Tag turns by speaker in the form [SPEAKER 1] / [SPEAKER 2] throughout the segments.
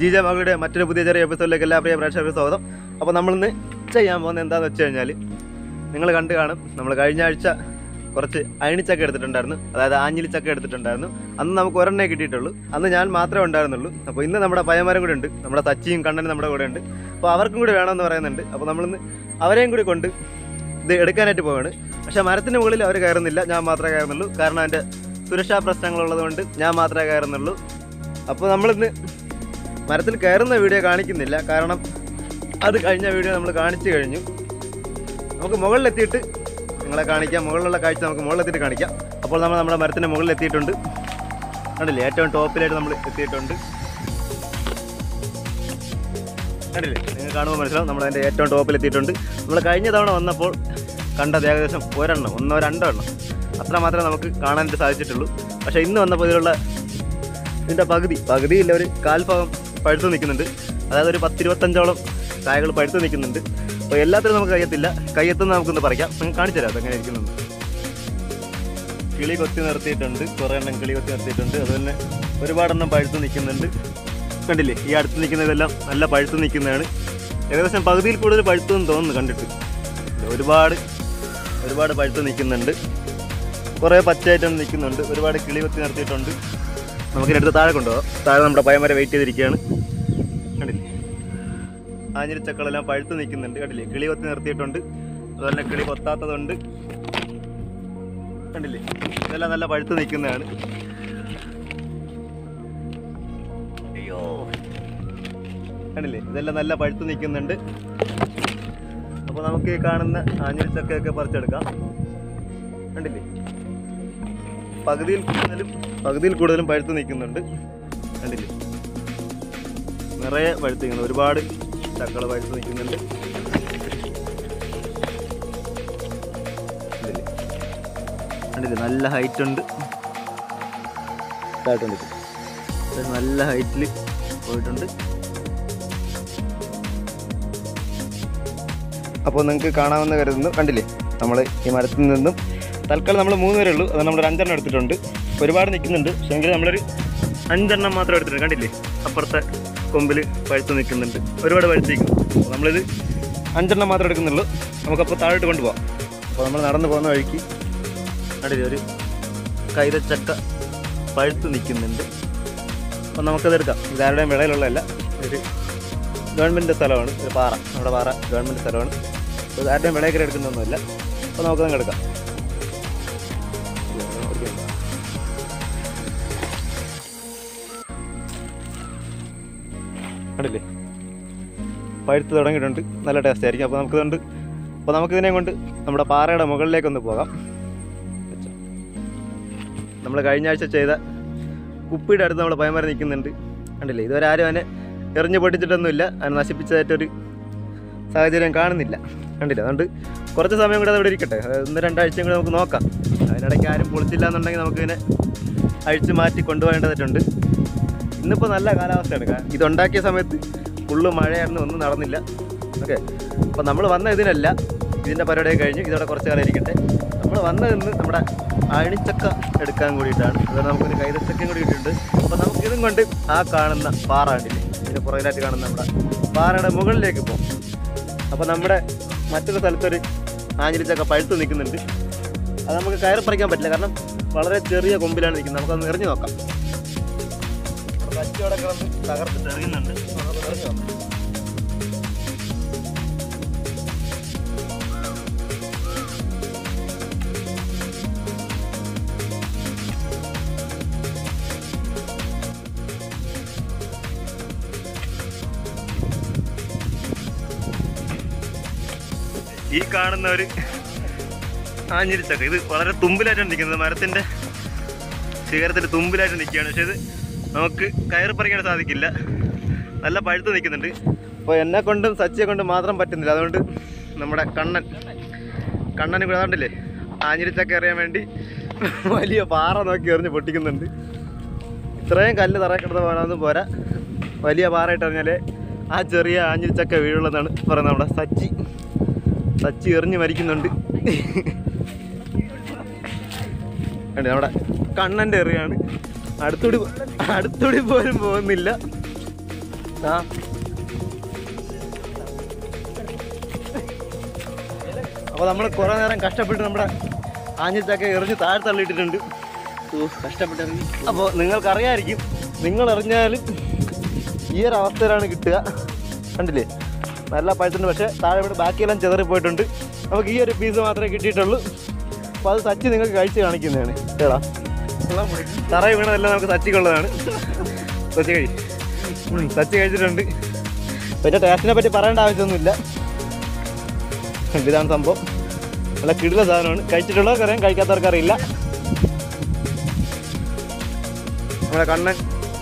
[SPEAKER 1] G J മകളുടെ മറ്റൊരു പുതിയ ചെറിയ എപ്പിസോഡിലേക്ക് എല്ലാ പ്രിയ പ്രേക്ഷകർക്ക് സ്വാഗതം അപ്പോൾ നമ്മളിന്ന് ചെയ്യാൻ പോകുന്നത് എന്താണെന്ന് വെച്ച് കഴിഞ്ഞാൽ നിങ്ങൾ കണ്ടു കാണും നമ്മൾ കഴിഞ്ഞ ആഴ്ച കുറച്ച് അയണിച്ചക്ക എടുത്തിട്ടുണ്ടായിരുന്നു അതായത് ആഞ്ഞിലിച്ചക്ക എടുത്തിട്ടുണ്ടായിരുന്നു അന്ന് നമുക്ക് ഒരെണ്ണേ കിട്ടിയിട്ടുള്ളൂ അന്ന് ഞാൻ മാത്രമേ ഉണ്ടായിരുന്നുള്ളൂ അപ്പോൾ ഇന്ന് നമ്മുടെ പയ്യന്മാരും കൂടെ ഉണ്ട് നമ്മുടെ തച്ചിയും കണ്ണനും നമ്മുടെ കൂടെ ഉണ്ട് അപ്പോൾ അവർക്കും കൂടി വേണമെന്ന് പറയുന്നുണ്ട് അപ്പോൾ നമ്മളിന്ന് അവരെയും കൂടി കൊണ്ട് ഇത് എടുക്കാനായിട്ട് പോവാണ് പക്ഷേ മരത്തിന് മുകളിൽ അവർ കയറുന്നില്ല ഞാൻ മാത്രമേ കയറുന്നുള്ളൂ കാരണം അതിൻ്റെ സുരക്ഷാ പ്രശ്നങ്ങളുള്ളത് കൊണ്ട് ഞാൻ മാത്രമേ കയറുന്നുള്ളൂ അപ്പോൾ നമ്മളിന്ന് മരത്തിൽ കയറുന്ന വീഡിയോ കാണിക്കുന്നില്ല കാരണം അത് കഴിഞ്ഞ വീഡിയോ നമ്മൾ കാണിച്ചു കഴിഞ്ഞു നമുക്ക് മുകളിലെത്തിയിട്ട് നിങ്ങളെ കാണിക്കാം മുകളിലുള്ള കാഴ്ച നമുക്ക് മുകളിലെത്തിയിട്ട് കാണിക്കാം അപ്പോൾ നമ്മൾ നമ്മുടെ മരത്തിൻ്റെ മുകളിൽ എത്തിയിട്ടുണ്ട് കണ്ടില്ലേ ഏറ്റവും ടോപ്പിലായിട്ട് നമ്മൾ എത്തിയിട്ടുണ്ട് കണ്ടില്ലേ നിങ്ങൾ കാണുമ്പോൾ മനസ്സിലാവും നമ്മൾ അതിൻ്റെ ഏറ്റവും ടോപ്പിൽ എത്തിയിട്ടുണ്ട് നമ്മൾ കഴിഞ്ഞ തവണ വന്നപ്പോൾ കണ്ടത് ഏകദേശം ഒരെണ്ണം ഒന്നോ രണ്ടോ എണ്ണം അത്ര മാത്രമേ നമുക്ക് കാണാനായിട്ട് സാധിച്ചിട്ടുള്ളൂ പക്ഷേ ഇന്ന് വന്നപ്പോൾ ഇതിലുള്ള ഇതിൻ്റെ പകുതി പകുതിയില്ല ഒരു കാൽഭാഗം പഴുത്ത് നിൽക്കുന്നുണ്ട് അതായത് ഒരു പത്തിരുപത്തഞ്ചോളം കായകൾ പഴുത്ത് നിൽക്കുന്നുണ്ട് അപ്പോൾ എല്ലാത്തിനും നമുക്ക് കയ്യെത്തില്ല കയ്യെത്തുന്ന നമുക്കൊന്ന് പറിക്കാം നിങ്ങൾക്ക് കാണിച്ചു തരാം അതെങ്ങനെ ഇരിക്കുന്നുണ്ട് കിളി കൊത്തി നിർത്തിയിട്ടുണ്ട് കുറേ എണ്ണം കിളി കൊത്തി നിർത്തിയിട്ടുണ്ട് അതുപോലെ ഒരുപാടെണ്ണം പഴുത്ത് നിൽക്കുന്നുണ്ട് കണ്ടില്ലേ ഈ അടുത്ത് നിൽക്കുന്നതെല്ലാം നല്ല പഴുത്ത് നിൽക്കുന്നതാണ് ഏകദേശം പകുതിയിൽ കൂടുതൽ പഴുത്തു എന്ന് തോന്നുന്നു കണ്ടിട്ട് ഒരുപാട് ഒരുപാട് പഴുത്ത് നിൽക്കുന്നുണ്ട് കുറേ പച്ചയായിട്ടൊന്നും നിൽക്കുന്നുണ്ട് ഒരുപാട് കിളി കൊത്തി നിർത്തിയിട്ടുണ്ട് നമുക്കിനടുത്ത് താഴെ കൊണ്ടുപോകാം താഴെ നമ്മുടെ പയ്യന്മാരെ വെയിറ്റ് ചെയ്തിരിക്കുകയാണ് കണ്ടില്ലേ ആഞ്ഞിരിച്ചക്കളെല്ലാം പഴുത്ത് നിൽക്കുന്നുണ്ട് കണ്ടില്ലേ കിളി കൊത്തി നിർത്തിയിട്ടുണ്ട് അതുപോലെ തന്നെ കിളി കൊത്താത്തതുണ്ട് കണ്ടില്ലേ ഇതെല്ലാം നല്ല പഴുത്ത് നിൽക്കുന്നതാണ് അയ്യോ കണ്ടില്ലേ ഇതെല്ലാം നല്ല പഴുത്ത് നിൽക്കുന്നുണ്ട് അപ്പോൾ നമുക്ക് ഈ കാണുന്ന ആഞ്ഞിരിച്ചക്കയൊക്കെ പറിച്ചെടുക്കാം കണ്ടില്ലേ പകുതിയിൽ കൂടുതലും പകുതിയിൽ കൂടുതലും പഴുത്ത് നിൽക്കുന്നുണ്ട് കണ്ടില്ലേ നിറയെ പഴുത്ത് നിൽക്കുന്നു ഒരുപാട് ചക്കള പഴുത്ത് നിൽക്കുന്നുണ്ട് കണ്ടില്ലേ കണ്ടില്ലേ നല്ല ഹൈറ്റ് ഉണ്ട് ഇതായിട്ടുണ്ട് ഇത്. ഇത് നല്ല ഹൈറ്റിൽ പോയിട്ടുണ്ട് അപ്പോൾ നിങ്ങൾക്ക് കാണാമെന്ന് കരുതുന്നു കണ്ടില്ലേ നമ്മൾ ഈ മരത്തിൽ നിന്നും തൽക്കാലം നമ്മൾ മൂന്ന് പേരേ ഉള്ളൂ അത് നമ്മളൊരു അഞ്ചെണ്ണം എടുത്തിട്ടുണ്ട് ഒരുപാട് നിൽക്കുന്നുണ്ട് പക്ഷേ എങ്കിൽ നമ്മളൊരു അഞ്ചെണ്ണം മാത്രം എടുത്തിട്ടുണ്ട് കണ്ടില്ലേ അപ്പുറത്തെ കൊമ്പിൽ പഴുത്ത് നിൽക്കുന്നുണ്ട് ഒരുപാട് പഴുത്ത് നിൽക്കുന്നു അപ്പോൾ നമ്മളിത് അഞ്ചെണ്ണം മാത്രം എടുക്കുന്നുള്ളൂ നമുക്കപ്പോൾ താഴോട്ട് കൊണ്ടുപോകാം അപ്പോൾ നമ്മൾ നടന്നു പോകുന്ന വഴിക്ക് കണ്ടില്ലേ ഒരു കൈതച്ചക്ക പഴുത്ത് നിൽക്കുന്നുണ്ട് അപ്പോൾ നമുക്കത് എടുക്കാം ഇതാരുടെയും വിളയിലുള്ളതല്ല ഒരു ഗവൺമെൻറ് സ്ഥലമാണ് ഒരു പാറ നമ്മുടെ പാറ ഗവൺമെൻറ് സ്ഥലമാണ് അപ്പോൾ ആരുടെയും വിളയൊക്കെ എടുക്കുന്നൊന്നുമില്ല അപ്പോൾ നമുക്കതങ്ങ് എടുക്കാം കണ്ടില്ലേ പഴുത്ത് തുടങ്ങിയിട്ടുണ്ട് നല്ല ടേസ്റ്റ് ആയിരിക്കും അപ്പോൾ നമുക്കിതുണ്ട് അപ്പോൾ നമുക്കിതിനെ കൊണ്ട് നമ്മുടെ പാറയുടെ മുകളിലേക്കൊന്ന് പോകാം നമ്മൾ കഴിഞ്ഞ ആഴ്ച ചെയ്ത കുപ്പിയുടെ അടുത്ത് നമ്മൾ പയമരം നിൽക്കുന്നുണ്ട് കണ്ടില്ലേ ഇതുവരെ ആരും അതിനെ എറിഞ്ഞു പൊട്ടിച്ചിട്ടൊന്നുമില്ല അതിനെ നശിപ്പിച്ചതായിട്ടൊരു സാഹചര്യം കാണുന്നില്ല കണ്ടില്ല അതുകൊണ്ട് കുറച്ച് സമയം കൂടെ അത് ഇവിടെ ഇരിക്കട്ടെ അതായത് ഒന്ന് രണ്ടാഴ്ചയും കൂടെ നമുക്ക് നോക്കാം അതിനിടയ്ക്ക് ആരും പൊളിച്ചില്ല എന്നുണ്ടെങ്കിൽ നമുക്കിതിനെ അഴിച്ച് മാറ്റി കൊണ്ടുപോകേണ്ടതായിട്ടുണ്ട് ഇന്നിപ്പോൾ നല്ല കാലാവസ്ഥയാണ് കാ- ഇതുണ്ടാക്കിയ സമയത്ത് ഫുള്ള് മഴയായിരുന്നു ഒന്നും നടന്നില്ല ഓക്കെ അപ്പോൾ നമ്മൾ വന്ന ഇതിനല്ല ഇതിൻ്റെ പരിപാടിയൊക്കെ കഴിഞ്ഞ് ഇതോടെ കുറച്ച് കാലം ഇരിക്കട്ടെ നമ്മൾ വന്നതിന്ന് നമ്മുടെ അണിച്ചക്ക എടുക്കാൻ കൂടിയിട്ടാണ് അതുകൊണ്ട് നമുക്കൊരു കൈതച്ചക്കയും കൂടി കിട്ടിയിട്ടുണ്ട് അപ്പോൾ നമുക്കിതും കൊണ്ട് ആ കാണുന്ന പാറ കണ്ടില്ലേ ഇതിന് പുറകിലായിട്ട് കാണുന്ന നമ്മുടെ പാറയുടെ മുകളിലേക്ക് പോകും അപ്പോൾ നമ്മുടെ മറ്റൊരു സ്ഥലത്തൊരു ആഞ്ഞിലിച്ചക്ക പഴുത്ത് നിൽക്കുന്നുണ്ട് അത് നമുക്ക് കയറി പറിക്കാൻ പറ്റില്ല കാരണം വളരെ ചെറിയ കൊമ്പിലാണ് നിൽക്കുന്നത് നമുക്കൊന്ന് എറിഞ്ഞു നോക്കാം കച്ചവടം കിടന്ന് തകർത്തിട്ട് എറിയുന്നുണ്ട് നമുക്ക് എറിഞ്ഞു നോക്കാം ഈ കാണുന്ന ഒരു ആഞ്ഞിരിച്ചക്ക ഇത് വളരെ തുമ്പിലായിട്ടാണ് നിൽക്കുന്നത് മരത്തിൻ്റെ ശിഖരത്തിൽ തുമ്പിലായിട്ട് നിൽക്കുകയാണ് പക്ഷേ ഇത് നമുക്ക് കയറി പറിക്കാൻ സാധിക്കില്ല നല്ല പഴുത്ത് നിൽക്കുന്നുണ്ട് അപ്പോൾ എന്നെ കൊണ്ടും സച്ചിയെ കൊണ്ടും മാത്രം പറ്റുന്നില്ല അതുകൊണ്ട് നമ്മുടെ കണ്ണൻ കണ്ണന് കൂടെ കണ്ടില്ലേ ആഞ്ഞിരിച്ചക്ക എറിയാൻ വേണ്ടി വലിയ പാറ നോക്കി എറിഞ്ഞ് പൊട്ടിക്കുന്നുണ്ട് ഇത്രയും കല്ല് തറ കിടന്ന് പോകാനൊന്നും പോരാ വലിയ പാറയിട്ട് എറിഞ്ഞാലേ ആ ചെറിയ ആഞ്ഞിരിച്ചക്ക വീഴുള്ളതാണ് പറയുന്നത് നമ്മുടെ സച്ചി സച്ചി എറിഞ്ഞ് മരിക്കുന്നുണ്ട് കണ്ടോ, നമ്മുടെ കണ്ണൻ്റെ എറിയാണ് അടുത്തൂടി അടുത്തൂടി പോലും പോകുന്നില്ല ആ അപ്പോൾ നമ്മൾ കുറേ നേരം കഷ്ടപ്പെട്ട് നമ്മുടെ ആഞ്ഞിച്ചൊക്കെ എറിഞ്ഞ് താഴെ തള്ളിയിട്ടിട്ടുണ്ട്
[SPEAKER 2] കഷ്ടപ്പെട്ടിറങ്ങി
[SPEAKER 1] അപ്പോൾ നിങ്ങൾക്കറിയായിരിക്കും നിങ്ങൾ എറിഞ്ഞാലും ഈ ഒരു അവസ്ഥയിലാണ് കിട്ടുക കണ്ടില്ലേ നല്ല പഴുത്തുണ്ട് പക്ഷേ താഴെ ഇവിടെ ബാക്കിയെല്ലാം ചെതറി പോയിട്ടുണ്ട് നമുക്ക് ഈ ഒരു പീസ് മാത്രമേ കിട്ടിയിട്ടുള്ളൂ അപ്പോൾ അത് സച്ചി നിങ്ങൾക്ക് കഴിച്ച് കാണിക്കുന്നതാണ് കേടാ തറ വീണതെല്ലാം നമുക്ക് സച്ചിക്കുള്ളതാണ് സച്ചി കഴി ഉം, സച്ചി കഴിച്ചിട്ടുണ്ട് പിന്നെ ടേസ്റ്റിനെ പറ്റി പറയേണ്ട ആവശ്യമൊന്നുമില്ല ഇതാണ് സംഭവം നല്ല കിടില സാധനമാണ് കഴിച്ചിട്ടുള്ളവർക്ക് അറിയാം കഴിക്കാത്തവർക്ക് അറിയില്ല നമ്മുടെ കണ്ണൻ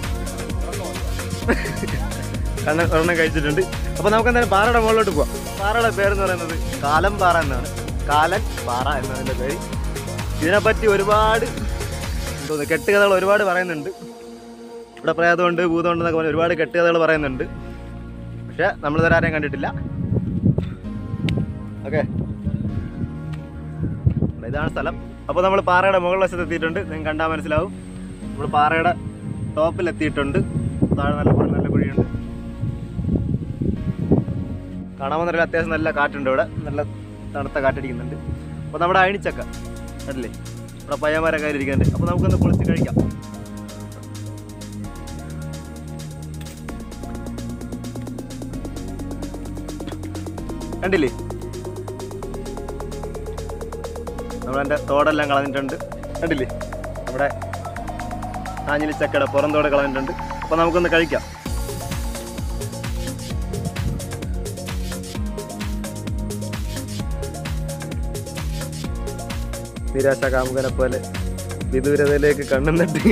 [SPEAKER 1] കണ്ണൻ ഒരെണ്ണം കഴിച്ചിട്ടുണ്ട് അപ്പോൾ നമുക്ക് എന്തായാലും പാറയുടെ മുകളിലോട്ട് പോവാം പാറയുടെ പേരെന്ന് പറയുന്നത് കാലം പാറ എന്നാണ് കാലൻ പാറ എന്നതിൻ്റെ പേര് ഇതിനെപ്പറ്റി ഒരുപാട് എന്തോന്ന് കെട്ടുകഥകൾ ഒരുപാട് പറയുന്നുണ്ട് ഇവിടെ പ്രേതമുണ്ട് ഭൂതമുണ്ട് എന്നൊക്കെ പറഞ്ഞ് ഒരുപാട് കെട്ടുകഥകൾ പറയുന്നുണ്ട് പക്ഷേ നമ്മളിതുവരെ ആരെയും കണ്ടിട്ടില്ല ഓക്കെ ഇതാണ് സ്ഥലം അപ്പോൾ നമ്മൾ പാറയുടെ മുകൾ വശത്ത് എത്തിയിട്ടുണ്ട് നിങ്ങൾക്ക് കണ്ടാൽ മനസ്സിലാവും നമ്മൾ പാറയുടെ ടോപ്പിൽ എത്തിയിട്ടുണ്ട് താഴെ നല്ല കുഴി നല്ല കുഴിയുണ്ട് കാണാമെന്നറിയില്ല അത്യാവശ്യം നല്ല കാറ്റുണ്ട് ഇവിടെ നല്ല തണുത്ത കാറ്റടിക്കുന്നുണ്ട് അപ്പോൾ നമ്മുടെ അയണിച്ചക്ക കണ്ടില്ലേ ഇവിടെ പയ്യന്മാരൊക്കെ ഇരിക്കുന്നുണ്ട് അപ്പോൾ നമുക്കൊന്ന് പൊളിച്ച് കഴിക്കാം കണ്ടില്ലേ നമ്മളതിൻ്റെ തോടെല്ലാം കളഞ്ഞിട്ടുണ്ട് കണ്ടില്ലേ നമ്മുടെ ആഞ്ഞിലി ചക്കയുടെ പുറം തോട് കളഞ്ഞിട്ടുണ്ട് അപ്പോൾ നമുക്കൊന്ന് കഴിക്കാം നിരാശ കാമുകനെ പോലെ വിദൂരതയിലേക്ക് കണ്ണും നട്ട്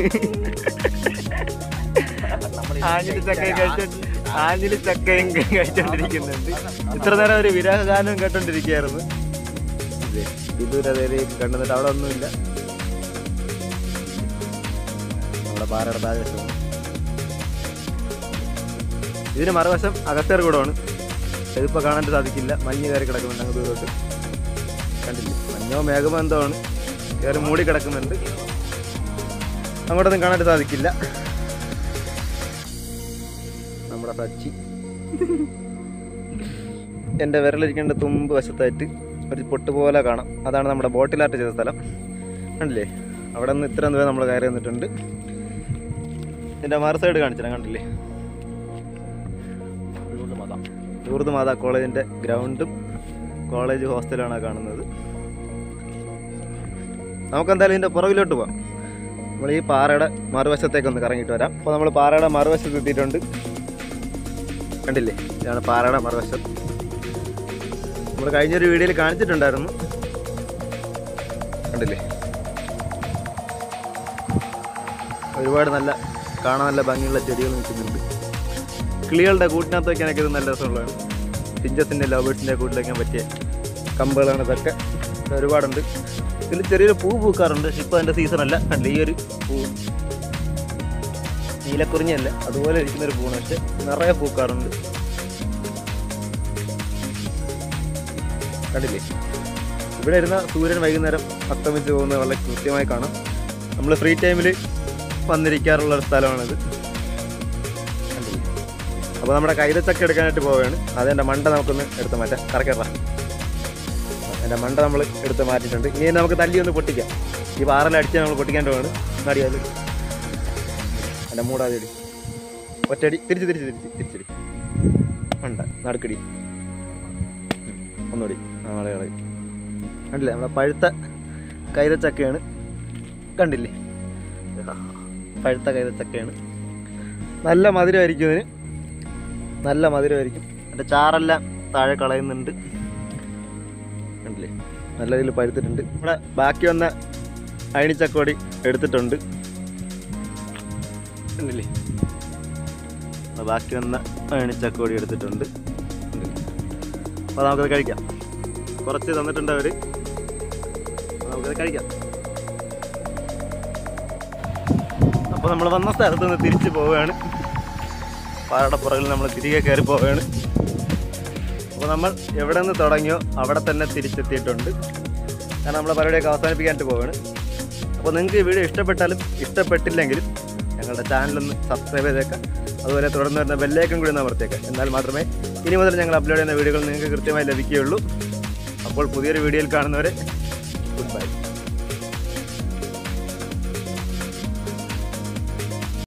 [SPEAKER 1] ആഞ്ഞിലി ചക്കയും കഴിച്ചോണ്ട് ആഞ്ഞിലി ചക്കയും കഴിച്ചോണ്ടിരിക്കുന്നുണ്ട് ഇത്ര നേരം ഒരു വിരാഹ ഗാനവും കേട്ടോണ്ടിരിക്കുകയായിരുന്നു ഇല്ലേ, വിദൂരതയിലേക്ക് കണ്ണുന്നിട്ട് അവിടെ ഒന്നുമില്ല നമ്മുടെ പാറയുടെ താഴെ വശമാണ് ഇതിന് മറുവശം അകത്തേർ കൂടമാണ് ഇതിപ്പോൾ കാണാൻ സാധിക്കില്ല മഞ്ഞ് കയറി കിടക്കുന്നുണ്ട് അങ്ങ് ദൂരോട്ട് കണ്ടില്ലേ മഞ്ഞോ മേഘമോ എന്തോ ആണ് കയറി മൂടി കിടക്കുന്നുണ്ട് അങ്ങോട്ടൊന്നും കാണാൻ സാധിക്കില്ല നമ്മുടെ സച്ചി എൻ്റെ വിരലിരിക്കേണ്ട തുമ്പ് വശത്തായിട്ട് ഒരു പൊട്ട് പോലെ കാണാം അതാണ് നമ്മുടെ ബോട്ടിലാട്ട് ചെയ്ത സ്ഥലം കണ്ടില്ലേ അവിടെ നിന്ന് ഇത്രയും ദൂരം നമ്മൾ കയറി വന്നിട്ടുണ്ട് ഇതിൻ്റെ മറു സൈഡ് കാണിച്ചില്ല കണ്ടില്ലേ ലൂർദ് മാതാ കോളേജിൻ്റെ ഗ്രൗണ്ടും കോളേജ് ഹോസ്റ്റലാണ് കാണുന്നത് നമുക്കെന്തായാലും ഇതിൻ്റെ പുറകിലോട്ട് പോവാം നമ്മൾ ഈ പാറയുടെ മറുവശത്തേക്ക് ഒന്ന് കറങ്ങിയിട്ട് വരാം അപ്പോൾ നമ്മൾ പാറയുടെ മറുവശത്ത് എത്തിയിട്ടുണ്ട് കണ്ടില്ലേ ഇതാണ് പാറയുടെ മറുവശം നമ്മൾ കഴിഞ്ഞൊരു വീഡിയോയിൽ കാണിച്ചിട്ടുണ്ടായിരുന്നു കണ്ടില്ലേ ഒരുപാട് നല്ല കാണാൻ നല്ല ഭംഗിയുള്ള ചെടികൾ നിൽക്കുന്നുണ്ട് കിളികളുടെ കൂട്ടിനകത്ത് വയ്ക്കാനൊക്കെ ഇത് നല്ല രസമുള്ളതാണ് ടിഞ്ചസിൻ്റെ ലവേഴ്സിൻ്റെ കൂട്ടിൽ വയ്ക്കാൻ പറ്റിയ കമ്പുകളാണ് ഇതൊക്കെ ഇത് ഒരുപാടുണ്ട് ഇതിൽ ചെറിയൊരു പൂ പൂക്കാറുണ്ട് പക്ഷെ ഇപ്പോൾ അതിൻ്റെ സീസണല്ല കണ്ടില്ലേ ഈ ഒരു പൂ നീലക്കുറിഞ്ഞല്ല അതുപോലെ ഇരിക്കുന്നൊരു പൂണ് പക്ഷെ നിറയെ പൂക്കാറുണ്ട് കണ്ടില്ലേ ഇവിടെ ഇരുന്ന സൂര്യൻ വൈകുന്നേരം അസ്തമിച്ച് പോകുന്നത് വളരെ കൃത്യമായി കാണാം നമ്മൾ ഫ്രീ ടൈമിൽ വന്നിരിക്കാറുള്ള ഒരു സ്ഥലമാണിത് കണ്ടില്ലേ അപ്പോൾ നമ്മുടെ കൈതച്ചക്ക എടുക്കാനായിട്ട് പോവുകയാണ് അതെൻ്റെ മണ്ട നമുക്കൊന്ന് എടുത്ത് മാറ്റാം കറക്കറ എൻ്റെ മണ്ട നമ്മൾ എടുത്ത് മാറ്റിയിട്ടുണ്ട് ഇനി നമുക്ക് തല്ലി ഒന്ന് പൊട്ടിക്കാം ഈ പാറലടിച്ച് നമ്മൾ പൊട്ടിക്കാണ്ട് പോവാണ് നടിയാൽ എൻ്റെ മൂടാതെടി ഒറ്റടി തിരിച്ച് തിരിച്ച് തിരിച്ച് തിരിച്ചടി മണ്ട നടുക്കടി ഉം, ഒന്നുകൂടി നാളെ കളയും കണ്ടില്ലേ നമ്മുടെ പഴുത്ത കൈതച്ചക്കയാണ് കണ്ടില്ലേ ആ, പഴുത്ത കൈതച്ചക്കയാണ് നല്ല മധുരമായിരിക്കും ഇതിന് നല്ല മധുരമായിരിക്കും എൻ്റെ ചാറെല്ലാം താഴെ കളയുന്നുണ്ട് കണ്ടില്ലേ നല്ല രീതിയിൽ പഴുത്തിട്ടുണ്ട് ഇവിടെ ബാക്കി വന്ന അയണിച്ചക്കോടി എടുത്തിട്ടുണ്ട് കണ്ടില്ലേ ഇവിടെ ബാക്കി വന്ന അയണിച്ചക്കോടി എടുത്തിട്ടുണ്ട് കണ്ടില്ലേ? അപ്പോൾ നമുക്കത് കഴിക്കാം കുറച്ച് തന്നിട്ടുണ്ട് അവർ നമുക്കത് കഴിക്കാം അപ്പോൾ നമ്മൾ വന്ന സ്ഥലത്ത് നിന്ന് തിരിച്ച് പോവുകയാണ് പാറയുടെ പുറകിൽ നമ്മൾ തിരികെ കയറി പോവുകയാണ് അപ്പോൾ നമ്മൾ എവിടെ നിന്ന് തുടങ്ങിയോ അവിടെ തന്നെ തിരിച്ചെത്തിയിട്ടുണ്ട് കാരണം നമ്മളെ പരിപാടിയൊക്കെ അവസാനിപ്പിക്കാനായിട്ട് പോവുകയാണ് അപ്പോൾ നിങ്ങൾക്ക് ഈ വീഡിയോ ഇഷ്ടപ്പെട്ടാലും ഇഷ്ടപ്പെട്ടില്ലെങ്കിലും ഞങ്ങളുടെ ചാനലൊന്ന് സബ്സ്ക്രൈബ് ചെയ്തേക്കാം അതുപോലെ തുടർന്ന് വരുന്ന ബെല്ലേക്കും കൂടി ഒന്ന് അമർത്തിയേക്കാം എന്നാൽ മാത്രമേ ഇനി മുതൽ ഞങ്ങൾ അപ്ലോഡ് ചെയ്യുന്ന വീഡിയോകൾ നിങ്ങൾക്ക് കൃത്യമായി ലഭിക്കുകയുള്ളൂ അപ്പോൾ പുതിയൊരു വീഡിയോയിൽ കാണുന്നവരെ ഗുഡ് ബൈ